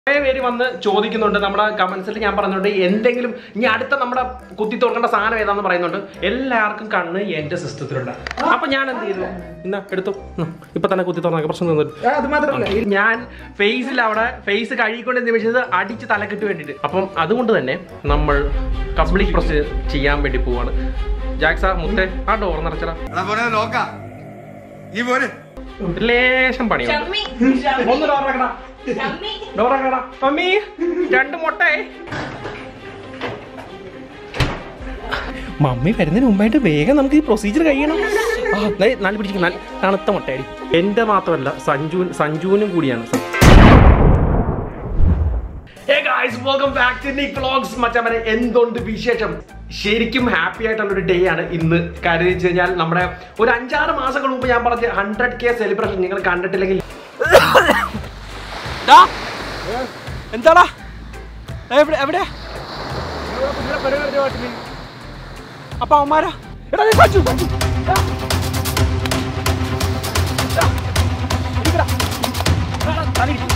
കുറേ പേര് വന്ന് ചോദിക്കുന്നുണ്ട് നമ്മുടെ കമന്റ്സിൽ ഞാൻ പറഞ്ഞിട്ടുണ്ട് എന്തെങ്കിലും ഇനി അടുത്ത നമ്മുടെ കുത്തി തുറക്കേണ്ട സാധനം ഏതാന്ന് പറയുന്നുണ്ട് എല്ലാവർക്കും കണ്ണ് എന്റെ സിസ്റ്റത്തിലുണ്ട് അപ്പൊ ഞാൻ എന്ത് ചെയ്തു ഇന്ന എടുത്തു ഉം. ഇപ്പൊ തന്നെ കുത്തി തുറന്ന പ്രശ്നം തോന്നുന്നു അത് മാത്രമല്ല ഈ ഞാൻ ഫേസിൽ അവിടെ ഫേസ് കഴുകിക്കൊണ്ട് നിമിഷത് അടിച്ച് തലക്കെട്ട് വേണ്ടിയിട്ട് അപ്പം അതുകൊണ്ട് തന്നെ നമ്മൾ കംപ്ലീറ്റ് പ്രൊസീജിയർ ചെയ്യാൻ വേണ്ടി പോവാണ് ജാക്സ മുത്തേ ആ ഡോർ നിറച്ചടാ എടാ പോരെ നോക്കാം നീ പോരെ ലേശം പണിയുണ്ട് ഷമ്മി ഒന്ന് ഡോർ വെക്കടാ ഷമ്മി ഡോർ വെക്കടാ മമ്മി രണ്ട് മുട്ടേ മമ്മി വരുന്നതിന് മുമ്പായിട്ട് വേഗം നമുക്ക് ഈ പ്രൊസീജിയർ കഴിയണം ആ ദേ, നാല് പിടിച്ചിരിക്കും നാല് തണുത്ത മുട്ടയടി എന്റെ മാത്രമല്ല സഞ്ജു സഞ്ജുവിനും കൂടിയാണ് Hey guys, welcome back to Nick Vlogs. മച്ചാമനെ എന്തുണ്ട് വിശേഷം ശരിക്കും ഹാപ്പി ആയിട്ടുള്ള ഒരു ഡേ ആണ് ഇന്ന് കാര്യം വെച്ച് കഴിഞ്ഞാൽ നമ്മുടെ ഒരു അഞ്ചാറ് മാസങ്ങൾ മുമ്പ് ഞാൻ പറഞ്ഞ ഹൺഡ്രഡ് കെ സെലിബ്രേഷൻ നിങ്ങൾ കണ്ടിട്ടില്ലെങ്കിൽ എന്താടാ എവിടെ എവിടെ അപ്പൊ അവന്മാരാ എടാ നീ സഞ്ജു, സഞ്ജു. എടാ. എടാ. ഇരിക്കടാ. എടാ, തല ഇരിക്ക്.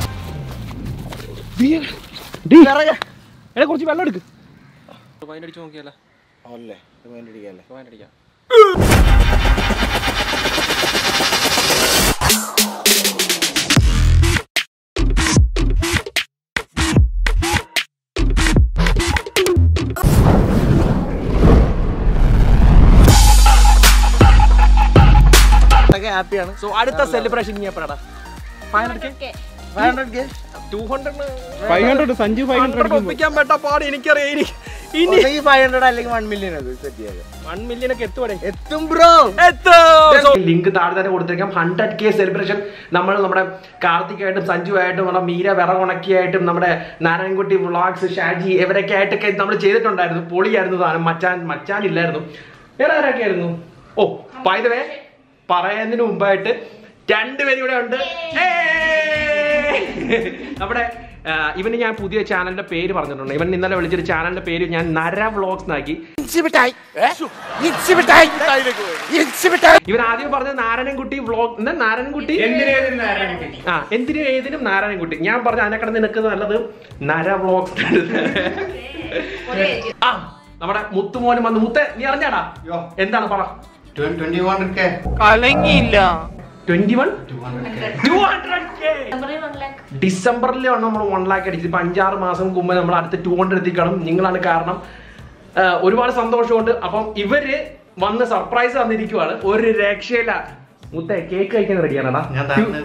ഡീ. ഡീ. എടാ കുറച്ച് വെള്ളം എടുക്ക് അടിച്ചു നോക്കിയല്ല അല്ലേ അടിക്കല്ലേ അടിക്കാം ഹാപ്പിയാണ് സോ അടുത്ത സെലിബ്രേഷൻ ഇനി എപ്പോഴാണ് five hundred K five hundred K two hundred five hundred Sanju five hundred ഒപ്പിക്കാൻ പറ്റ പാട് എനിക്കറിയാം ഇനി ഇനി ഒന്നെങ്കിൽ ഫൈവ് ഹൺഡ്രഡ് അല്ലെങ്കിൽ വൺ മില്യൺ അത് സെറ്റ് ചെയ്യാതെ വൺ മില്യൺ ഒക്കെ എത്തുവടെ എത്തും ബ്രോ ലിങ്ക് താഴെ തന്നെ കൊടുത്തിരിക്കാം ഹൺഡ്രഡ് കെ സെലിബ്രേഷൻ നമ്മൾ നമ്മുടെ കാർത്തികായിട്ടും സഞ്ജുവായിട്ടും നമ്മുടെ മീര വിറകുണക്കിയായിട്ടും നമ്മുടെ നാരായണൻകുട്ടി വ്ളോഗ്സ് ഷാജി ഇവരൊക്കെ ആയിട്ടൊക്കെ നമ്മൾ ചെയ്തിട്ടുണ്ടായിരുന്നു പൊളിയായിരുന്നു സാധനം മച്ചാൻ മച്ചാൻ ഇല്ലായിരുന്നു വേറെ ആരൊക്കെ ആയിരുന്നു ഓ പായതവേ പറയുന്നതിന് മുമ്പായിട്ട് രണ്ടുപേരും ഇവിടെ ഉണ്ട് ഏയ്! നമ്മുടെ ആ, ഇവന് ഞാൻ പുതിയ ചാനലിന്റെ പേര് പറഞ്ഞിട്ടുണ്ട് ഇവൻ ഇന്നലെ വിളിച്ചൊരു ചാനലിന്റെ പേര് ഞാൻ നര വ്ളോഗ്സ് എന്നാക്കി ഇവൻ ആദ്യം പറഞ്ഞത് നാരായണൻകുട്ടി വ്ളോഗ് എന്താ നാരായണൻകുട്ടി ആ എന്തിനും ഏതിനും നാരായണൻകുട്ടി ഞാൻ പറഞ്ഞ അതിനെക്കട നിനക്ക് നല്ലത് നര വ്ളോഗ്സ് ആ നമ്മുടെ മുത്തുമോനും വന്ന് മുത്ത നീ അറിഞ്ഞാടാ എന്താണ് പറ ട്വന്റി വൺ കെ കലങ്ങിയില്ല ട്വന്റി വൺ നമ്പറിൽ വൺ ലാക്ക് ഡിസംബറിലാണ് നമ്മൾ വൺ ലാക്ക് അടിച്ചത് ഇപ്പൊ അഞ്ചാറ് മാസം മുമ്പ് നമ്മൾ അടുത്ത് ടു ഹൺഡ്രഡ് എത്തിക്കണം നിങ്ങളാണ് കാരണം ആ, ഒരുപാട് സന്തോഷമുണ്ട് അപ്പം ഇവര് വന്ന് സർപ്രൈസ് തന്നിരിക്കുവാണ് ഒരു രക്ഷയില്ല മുത്തേ കേക്ക് കഴിക്കാൻ റെഡിയാണടാ ഞാൻ തന്നെ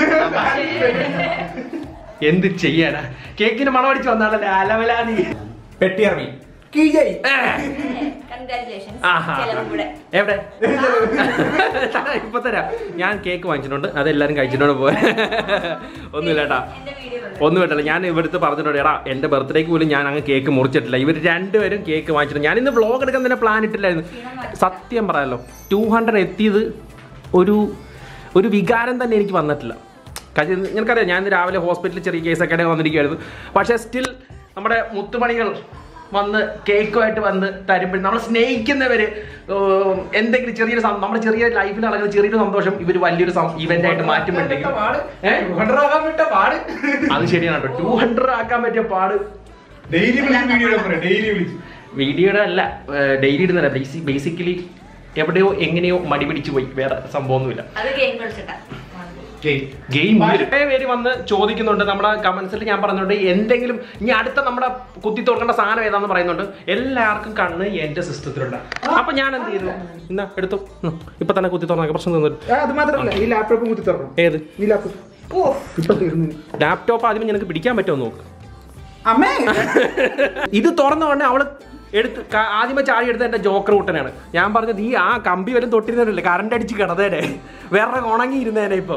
എന്ത് ചെയ്യാനാ കേക്കിന് മണമടിച്ച് വന്നാണല്ലേ അലവലാ നീ പെട്ടിയറങ്ങി കൺഗ്രാറ്റുലേഷൻസ് ആഹാ. ചെലവും കൂടെ എവിടെ ഇപ്പൊ തരാം ഞാൻ കേക്ക് വാങ്ങിച്ചിട്ടുണ്ട് അതെല്ലാരും കഴിച്ചിട്ടുണ്ട് പോയ ഒന്നുമില്ല കേട്ടാ എന്റെ വീഡിയോ ഒന്നും കേട്ടല്ല ഞാൻ ഇവിടുത്തെ പറഞ്ഞിട്ടുണ്ട് എടാ എന്റെ ബർത്ത്ഡേക്ക് പോലും ഞാൻ അങ്ങ് കേക്ക് മുറിച്ചിട്ടില്ല ഇവർ രണ്ടുപേരും കേക്ക് വാങ്ങിച്ചിട്ടുണ്ട് ഞാൻ ഇന്ന് വ്ളോഗ് എടുക്കാൻ തന്നെ പ്ലാൻ ഇട്ടില്ലായിരുന്നു സത്യം പറയാലോ ടു ഹൺഡ്രഡ് എത്തിയത് ഒരു ഒരു വികാരം തന്നെ എനിക്ക് വന്നിട്ടില്ല കാര്യം നിനക്കറിയാം ഞാൻ ഇന്ന് രാവിലെ ഹോസ്പിറ്റലിൽ ചെറിയ കേസൊക്കെ ആയിട്ട് വന്നിരിക്കുമായിരുന്നു പക്ഷേ സ്റ്റിൽ നമ്മുടെ മുത്തുമണികൾ വന്ന് കേക്കുമായിട്ട് വന്ന് തരുമ്പോൾ നമ്മൾ സ്നേഹിക്കുന്നവര് ഏർ, എന്തെങ്കിലും ചെറിയൊരു സം- നമ്മുടെ ചെറിയ ലൈഫിൽ നടക്കുന്ന ചെറിയൊരു സന്തോഷം ഇവർ വലിയൊരു ഇവന്റ് ആയിട്ട് മാറ്റുമ്പോഴത്തേക്കും ഏഹ് അത് ശരിയാണ് കേട്ടോ ടു ഹൺഡ്രഡ് ആക്കാൻ പറ്റിയ പാട് ഡെയിലി വിളിച്ച് വീഡിയോ ഡെയിലി വിളിച്ച് വീഡിയോയുടെ അല്ല ഡെയിലി ഇടുന്നില്ല ബേസിക്കലി എവിടെയോ എങ്ങനെയോ മടി പിടിച്ചു പോയി വേറെ സംഭവമൊന്നുമില്ല അത് ഗെയിം കളിച്ചിട്ടാ ഗെയിം കുറേ പേര് വന്ന് ചോദിക്കുന്നുണ്ട് നമ്മുടെ കമന്റ്സിൽ ഞാൻ പറഞ്ഞിട്ടുണ്ട് എന്തെങ്കിലും ഇനി അടുത്ത നമ്മുടെ കുത്തി തുറക്കേണ്ട സാധനം ഏതാന്ന് പറയുന്നുണ്ട് എല്ലാവർക്കും കണ്ണ് എന്റെ സിസ്റ്റത്തിലുണ്ട് അപ്പൊ ഞാൻ എന്ത് ചെയ്തു ഇന്ന എടുത്തു ഉം. ഇപ്പൊ തന്നെ കുത്തി തുറന്ന പ്രശ്നം തോന്നുന്നു അത് മാത്രമല്ല ഈ ലാപ്ടോപ്പ് കുത്തി തുറക്കണം ഏത് ഈ ലാപ്ടോപ്പ് ഓ ഇപ്പൊ തീർന്നു ലാപ്ടോപ്പ് ആദ്യം നിനക്ക് പിടിക്കാൻ പറ്റുമോ നോക്ക് അമ്മേ ഇത് തുറന്ന ഉടനെ അവള് എടുത്ത് ക- ആദ്യമേ ചാടി എടുത്ത എന്റെ ജോക്കർ കുട്ടനാണ് ഞാൻ പറഞ്ഞത് ഈ ആ കമ്പി വരും തൊട്ടിരുന്നില്ലേ കറണ്ട് അടിച്ച് കിടന്നേനെ വേറെ ഉണങ്ങി ഇരുന്നേനെ ഇപ്പൊ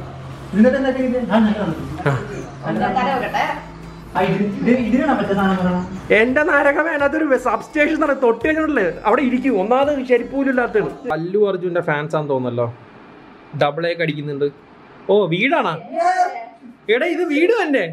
തല വെക്കട്ടെ എന്റെ നാരകം അതിനകത്തൊരു സബ്സ്റ്റേഷൻ നട തൊട്ട് കഴിഞ്ഞിട്ടില്ലേ അവിടെ ഇരിക്കും ഒന്നാമത് ശരിപ്പൂലില്ലാത്തതാണ് അല്ലു അർജുന്റെ ഫാൻസ് ആണെന്ന് തോന്നല്ലോ ഡബിൾ എ അടിക്കുന്നുണ്ട് ഓ വീടാണാ എടാ ഇത് വീട് തന്നെ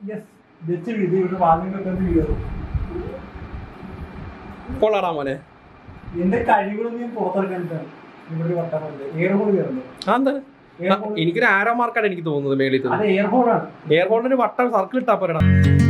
കൊള്ളാടാ മോനെ എന്റെ കഴിവുകളൊന്നും ഞാൻ പുറത്തിറക്കാനിട്ടാണ് ഇവിടെ വട്ടം എയർപോർട്ട് കയറുന്നത് ആ എന്താ ആ, എനിക്കൊരു ആരോ മാർക്കാണ് എനിക്ക് തോന്നുന്നത് മേളിൽ അത് എയർപോർട്ടാണ് എയർപോർട്ടിന് വട്ടം സർക്കിൾ ഇട്ടാ പോരടാ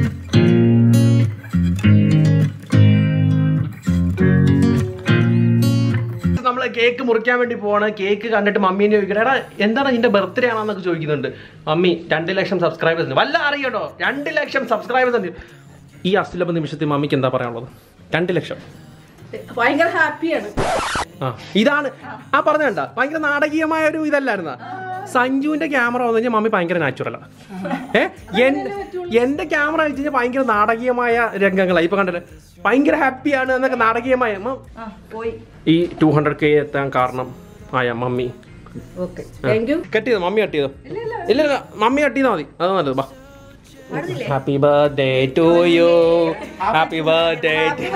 നമ്മള് കേക്ക് മുറിക്കാൻ വേണ്ടി പോവാണ് കേക്ക് കണ്ടിട്ട് മമ്മീനെ ചോദിക്കട്ടെ എടാ എന്താണ് നിന്റെ ബർത്ത്ഡേ ആണെന്നൊക്കെ ചോദിക്കുന്നുണ്ട് മമ്മി രണ്ട് ലക്ഷം സബ്സ്ക്രൈബേഴ്സ് ഉണ്ട് വല്ല അറിയട്ടോ രണ്ട് ലക്ഷം സബ്സ്ക്രൈബേഴ്സ് ഉണ്ട് ഈ അസ്ലഭ നിമിഷത്തിൽ മമ്മിക്ക് എന്താ പറയാനുള്ളത് രണ്ട് ലക്ഷം ഭയങ്കര ഹാപ്പിയാണ് ആ ഇതാണ് ആ പറഞ്ഞ കണ്ട ഭയങ്കര നാടകീയമായ ഒരു ഇതല്ലായിരുന്ന സഞ്ജുവിന്റെ ക്യാമറ വന്നു കഴിഞ്ഞാൽ മമ്മി ഭയങ്കര നാച്ചുറലാ ഏ എൻ- എന്റെ ക്യാമറ വെച്ച് കഴിഞ്ഞാൽ ഭയങ്കര നാടകീയമായ രംഗങ്ങളാണ് ഇപ്പൊ കണ്ടല്ലേ ഭയങ്കര ഹാപ്പിയാണ് എന്നൊക്കെ നാടകീയമായ മ- ആ പോയി ഈ ടു ഹൺഡ്രഡ് കെ എത്താൻ കാരണം ആയ mummy okay thank you cut ചെയ്തോ മമ്മി കട്ട് ചെയ്തോ ഇല്ല ഇല്ല മമ്മി കട്ട് ചെയ്താൽ മതി അത് നല്ലത് ബാ happy birthday to you happy birthday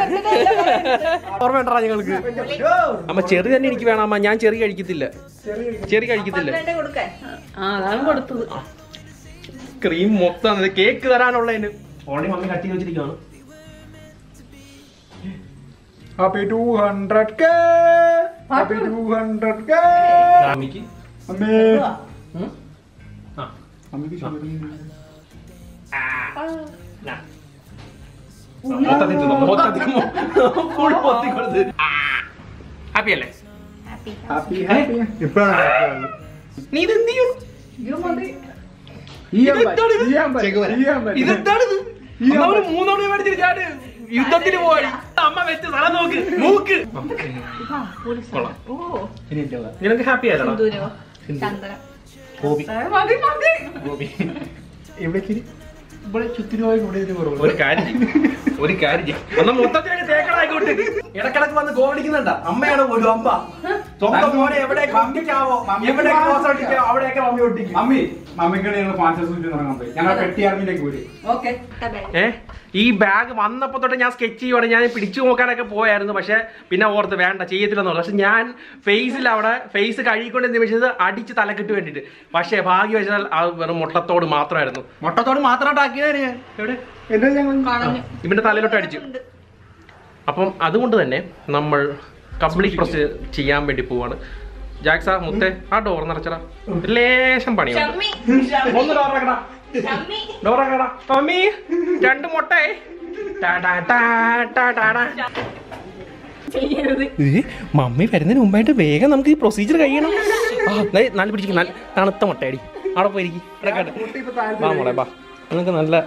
ഓർമ്മ നിങ്ങൾക്ക് അമ്മ ചെറി തന്നെ എനിക്ക് വേണം അമ്മ ഞാൻ ചെറി കഴിക്കത്തില്ല ചെറി കഴിക്കത്തില്ല കൊടുക്കാൻ ആ അതാണ് കൊടുത്തത് ക്രീം മൊത്തം കേക്ക് തരാനുള്ളതിന് ഓൾറെഡി മമ്മി കട്ട് ചെയ്ത് വെച്ചിരിക്കുകയാണ് happy two hundred K happy two hundred K മമ്മിക്ക് അമ്മേ ഉം? ആ അമ്മയ്ക്ക് ഷുഗർ നാ. മൊത്തത്തിൽ തിന്നോ, മൊത്തത്തിൽ മൊ- full മൊത്തത്തിൽ കൊടുത്ത്. ഹാപ്പി അല്ലേ ഹാപ്പി ഹാപ്പി ഇപ്പോഴാണ് നീ ഇത് എന്ത് ചെയ്യും ഇതെന്താണിത് അമ്മ ഒരു മൂന്നോണി മേടിച്ചിട്ട് ചാട് യുദ്ധത്തിന് പോയി അമ്മ വെച്ച് സ്ഥലം നോക്ക് മൂക്ക് കൊള്ളാം ഓ നിനക്ക് ഹാപ്പി ആയല്ലോ സിന്ദൂരോ ചന്ദനം ഗോപി മതി മതി ഗോപി ഇവിടെ ഇവിടെ ചുറ്റിന് പോയി ഇവിടെ ഒരു കുറവുള്ളൂ ഒരു കാര്യം ചെയ്യ്. ഒരു കാര്യം ചെയ്യ്. ഒന്ന് മൊത്തത്തിലേക്ക് തേക്കടായിക്കോട്ടെ ഇടക്കിടക്ക് വന്ന് ഗോളിക്കുന്നുണ്ട അമ്മയാണ് ഒരു അമ്മ സ്വന്തം മോനെ എവിടെ ഒട്ടിക്കാവോ എവിടെ ക്ലോസ് ഒട്ടിക്കാവോ അവിടെയൊക്കെ മമ്മി ഒട്ടിക്കും മമ്മി മമ്മിക്ക് ഞങ്ങൾ ഫാൻസി സൂറ്റ് തുടങ്ങാൻ പോയി ഞങ്ങൾ പെട്ടി ആർമിയിലേക്ക് പോയി ഓക്കെ ഏ ഈ ബാഗ് വന്നപ്പോ തൊട്ട് ഞാൻ സ്കെച്ച് ചെയ്യുവാണ് ഞാൻ പിടിച്ചു നോക്കാനൊക്കെ പോയായിരുന്നു പക്ഷെ പിന്നെ ഓർത്ത് വേണ്ട ചെയ്യത്തില്ലെന്ന് പറഞ്ഞു പക്ഷെ ഞാൻ ഫേസിൽ അവിടെ ഫേസ് കഴുകിക്കൊണ്ട് നിമിഷത്ത് അടിച്ച് തലക്കിട്ട് വേണ്ടിട്ട് പക്ഷേ ഭാഗ്യവശാൽ അത് വെറും മുട്ടത്തോട് മാത്രമായിരുന്നു മുട്ടത്തോട് മാത്രമായിട്ട് ആക്കിയതാണ് ഞാൻ എവിടെ എന്താ ഞങ്ങൾ കളഞ്ഞു ഇവന്റെ തലയിലോട്ട് അടിച്ചു അപ്പം അതുകൊണ്ട് തന്നെ നമ്മൾ കംപ്ലീറ്റ് പ്രൊസീജർ ചെയ്യാൻ വേണ്ടി പോവാണ് ജാക്സ മുത്തേ ആ ഡോർ നിറച്ചടാ ഒരു ലേശം പണിയുണ്ട് ഷമ്മി ഒന്ന് ഡോർ ഇറക്കടാ ഷമ്മി ഡോർ ഇറക്കടാ മമ്മി രണ്ട് മുട്ടേ ടാ ടാ ടാ ടാ ടാ ടാ. ചെയ്യരുത് ഏ, മമ്മി വരുന്നതിന് മുമ്പായിട്ട് വേഗം നമുക്ക് ഈ പ്രൊസീജിയർ കഴിയണം ആ ദേ, നല്ല പിടിച്ചിരിക്കും നല്ല തണുത്ത മുട്ടയടി അവിടെ പോയിരിക്കും വാ മോളെ ബാ നിങ്ങൾക്ക് നല്ല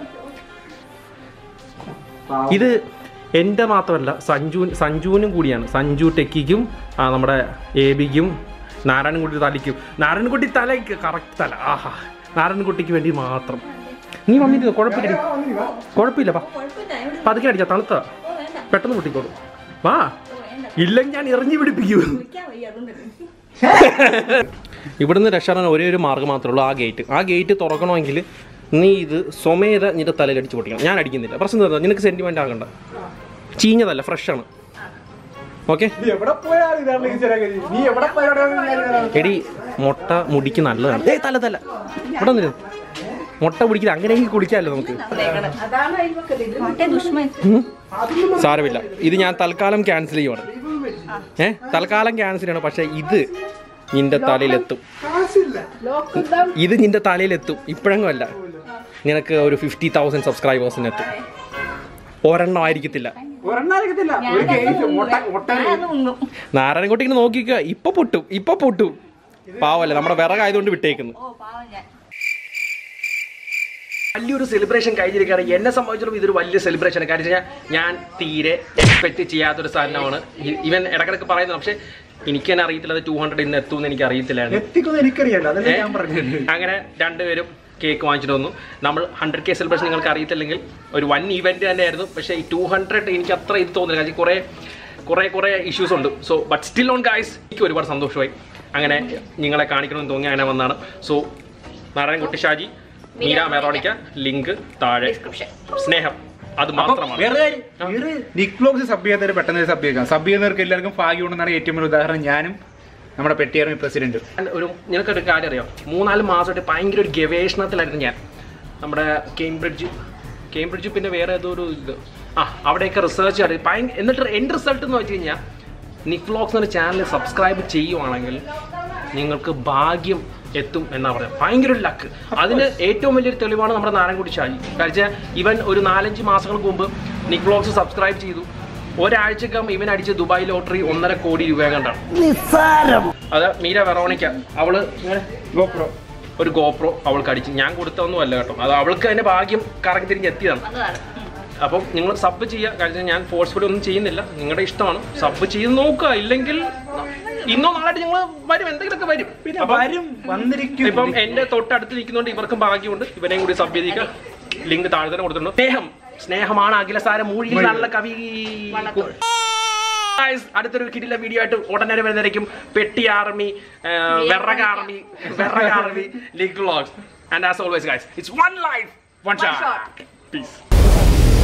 ഇത് എൻ്റെ മാത്രമല്ല സഞ്ജു സഞ്ജുവിനും കൂടിയാണ് സഞ്ജു ടെക്കിക്കും ആ, നമ്മുടെ എ ബിക്കും നാരായണൻകുട്ടി തലയ്ക്കും നാരായണൻകുട്ടി തലയ്ക്ക് കറക്റ്റ് തല ആഹാ നാരായണൻകുട്ടിക്ക് വേണ്ടി മാത്രം നീ മമ്മി ഇത് കുഴപ്പമില്ല കുഴപ്പമില്ല വാ കുഴപ്പമില്ല ഇവിടെ പതുക്കെ അടിച്ചാ തണുത്ത ഓ വേണ്ട പെട്ടെന്ന് കുട്ടിക്കോളൂ വാ ഓ വേണ്ട ഇല്ലെങ്കിൽ ഞാൻ എറിഞ്ഞു പിടിപ്പിക്കൂ കുളിക്കാൻ വയ്യ അതുകൊണ്ട് ഇവിടുന്ന് രക്ഷപ്പെടാൻ ഒരേ ഒരു മാർഗ്ഗം മാത്രമേ ഉള്ളൂ ആ ഗേറ്റ് ആ ഗേറ്റ് തുറക്കണമെങ്കിൽ നീ ഇത് സ്വമേധ നിന്റെ തലയിൽ അടിച്ച് പൊട്ടിക്കണം ഞാൻ അടിക്കുന്നില്ല പ്രശ്നം എന്താ നിനക്ക് സെന്റിമെന്റ് ആകണ്ട ചീഞ്ഞതല്ല ഫ്രഷ് ആണ് ഓക്കെ നീ എവിടെ പോയാലും ഇതാണ് ഈ ചെറിയ കാര്യം. നീ എവിടെ പോയാലും എടി മുട്ട മുടിക്ക് നല്ലതാണ് ഏയ് തല തല ഇവിടെ വന്നിരുന്നു മുട്ട പിടിക്കുന്നത് അങ്ങനെയെങ്കിൽ കുടിക്കാമല്ലോ നമുക്ക് അതാണ് അയൽവക്കല് ഇത് മറ്റേ ദുഷ്മൻ ഉം. സാരമില്ല ഇത് ഞാൻ തൽക്കാലം ക്യാൻസൽ ചെയ്യുവാണ് ഏ തൽക്കാലം ക്യാൻസൽ ചെയ്യണം പക്ഷെ ഇത് നിന്റെ തലയിലെത്തും ഇത് നിന്റെ തലയിലെത്തും ഇപ്പോഴെങ്ങും അല്ല നിനക്ക് ഒരു ഫിഫ്റ്റി തൗസൻഡ് സബ്സ്ക്രൈബേഴ്സിന് എത്തും ഒരെണ്ണം ആയിരിക്കത്തില്ല ഒരെണ്ണായിരിക്കത്തില്ല ഒരു കേസ് ഒട്ട ഒട്ട ഒന്നും നാരായണൻകുട്ടി ഇങ്ങനെ നോക്കിക്ക ഇപ്പൊ പൊട്ടും ഇപ്പൊ പൊട്ടും പാവല്ലേ നമ്മുടെ വിറകായതുകൊണ്ട് വിട്ടേക്കുന്നു ഓ പാവം ഞാൻ വലിയൊരു സെലിബ്രേഷൻ കഴിഞ്ഞിരിക്കുകയാണ് എന്നെ സംബന്ധിച്ചിടത്തോളം ഇതൊരു വലിയ സെലിബ്രേഷൻ കാര്യം വെച്ചാൽ ഞാൻ തീരെ എക്സ്പെക്ട് ചെയ്യാത്തൊരു സാധനമാണ് ഇ- ഇവൻ ഇടക്കിടക്ക് പറയുന്നത് പക്ഷെ എനിക്ക് തന്നെ അറിയത്തില്ല അത് ടു ഹൺഡ്രഡ് ഇന്ന് എത്തുമെന്ന് എനിക്ക് അറിയത്തില്ലായിരുന്നു എത്തിക്കൊന്നും എനിക്കറിയണ്ട അതല്ലേ ഏ? ഞാൻ പറഞ്ഞത് അങ്ങനെ രണ്ടുപേരും കേക്ക് വാങ്ങിച്ചിട്ട് വന്നു നമ്മൾ ഹൺഡ്രഡ് കെ സെലിബ്രേഷൻ നിങ്ങൾക്ക് അറിയത്തില്ലെങ്കിൽ ഒരു വൺ ഇവന്റ് തന്നെയായിരുന്നു പക്ഷേ ഈ ടു ഹൺഡ്രഡ് എനിക്ക് അത്ര ഇത് തോന്നില്ല കാരണം കുറേ കുറേ കുറേ ഇഷ്യൂസ് ഉണ്ട് so but still on guys എനിക്ക് ഒരുപാട് സന്തോഷമായി അങ്ങനെ നിങ്ങളെ കാണിക്കണമെന്ന് തോന്നി അങ്ങനെ വന്നാണ് സോ നാരായണൻകുട്ടി ഷാജി മീര മെറോണിക്ക ലിങ്ക് താഴെ ഡിസ്ക്രിപ്ഷൻ സ്നേഹം അത് മാത്രമാണ് വേറെ കാര്യം, വേറെ നിക് വ്ലോഗ്സ് സബ് ചെയ്യാത്തവര് പെട്ടെന്ന് സബ് ചെയ്യുക സബ് ചെയ്യുന്നവർക്ക് എല്ലാവർക്കും ഭാഗ്യം ഉണ്ടെന്നാണ് ഏറ്റവും വലിയ ഉദാഹരണം ഞാനും നമ്മുടെ പെട്ടിയാർമി പ്രസിഡന്റും ഞാൻ ഒരു നിനക്കൊരു കാര്യം അറിയാം മൂന്നാല് മാസമായിട്ട് ഭയങ്കര ഒരു ഗവേഷണത്തിലായിരുന്നു ഞാൻ നമ്മുടെ കേംബ്രിഡ്ജ് കേംബ്രിഡ്ജ് പിന്നെ വേറെ ഏതോ ഒരു ഇത് ആ അവിടെയൊക്കെ റിസർച്ച് നടത്തി ഭയങ്കര എന്നിട്ട് എൻ്റെ റിസൾട്ട് എന്ന് വെച്ച് കഴിഞ്ഞാൽ നിക് വ്ലോഗ്സ് എന്ന ചാനൽ സബ്സ്ക്രൈബ് ചെയ്യുവാണെങ്കിൽ നിങ്ങൾക്ക് ഭാഗ്യം എത്തും എന്നാ പറയാം ഭയങ്കര ഒരു ലക്ക് അതിന് ഏറ്റവും വലിയൊരു തെളിവാണ് നമ്മുടെ നാരായണക്കുടി ഷാജി കാരണം ഇവൻ ഒരു നാലഞ്ച് മാസങ്ങൾക്ക് മുമ്പ് നിക് വ്ളോഗ്സ് സബ്സ്ക്രൈബ് ചെയ്തു ഒരാഴ്ചക്കകം ഇവൻ അടിച്ച ദുബായ് ലോട്ടറി ഒന്നര കോടി രൂപ കണ്ടാണ് അത് മീര വെറോണിക്ക അവള് ഇങ്ങനെ ഗോപ്രോ ഒരു ഗോപ്രോ അവൾക്ക് അടിച്ചു ഞാൻ കൊടുത്തൊന്നും അല്ല കേട്ടോ അത് അവൾക്ക് അതിന്റെ ഭാഗ്യം കറങ്ങി തിരിഞ്ഞ് എത്തിയതാണ് അതാണ് അപ്പം നിങ്ങൾ സബ് ചെയ്യുക കാര്യം ഞാൻ ഫോഴ്സ്ഫുള്ളി ഒന്നും ചെയ്യുന്നില്ല നിങ്ങളുടെ ഇഷ്ടമാണ് സബ് ചെയ്ത് നോക്കുക ഇല്ലെങ്കിൽ ഇന്നോ നാളായിട്ട് ഞങ്ങൾ വരും എന്തെങ്കിലുമൊക്കെ വരും പിന്നെ അപ്പം വരും വന്നിരിക്കും ഇപ്പം എന്റെ തൊട്ടടുത്ത് നിൽക്കുന്നതുകൊണ്ട് ഇവർക്കും ഭാഗ്യമുണ്ട് ഇവനെയും കൂടി സബ് ചെയ്തിരിക്കുക ലിങ്ക് താഴെ തന്നെ കൊടുത്തിട്ടുണ്ട് സ്നേഹം സ്നേഹമാണ് അഖിലസാര മൂഴിയിൽ നല്ല കവി വള്ളത്തോൾ. Guys, അടുത്തൊരു കിടില വീഡിയോ ആയിട്ട് ഉടനെ വരുന്നതായിരിക്കും പെട്ടി ആർമി വെറക ആർമി വെറക army league vlogs and as always guys it's one life one One shot shot. Piece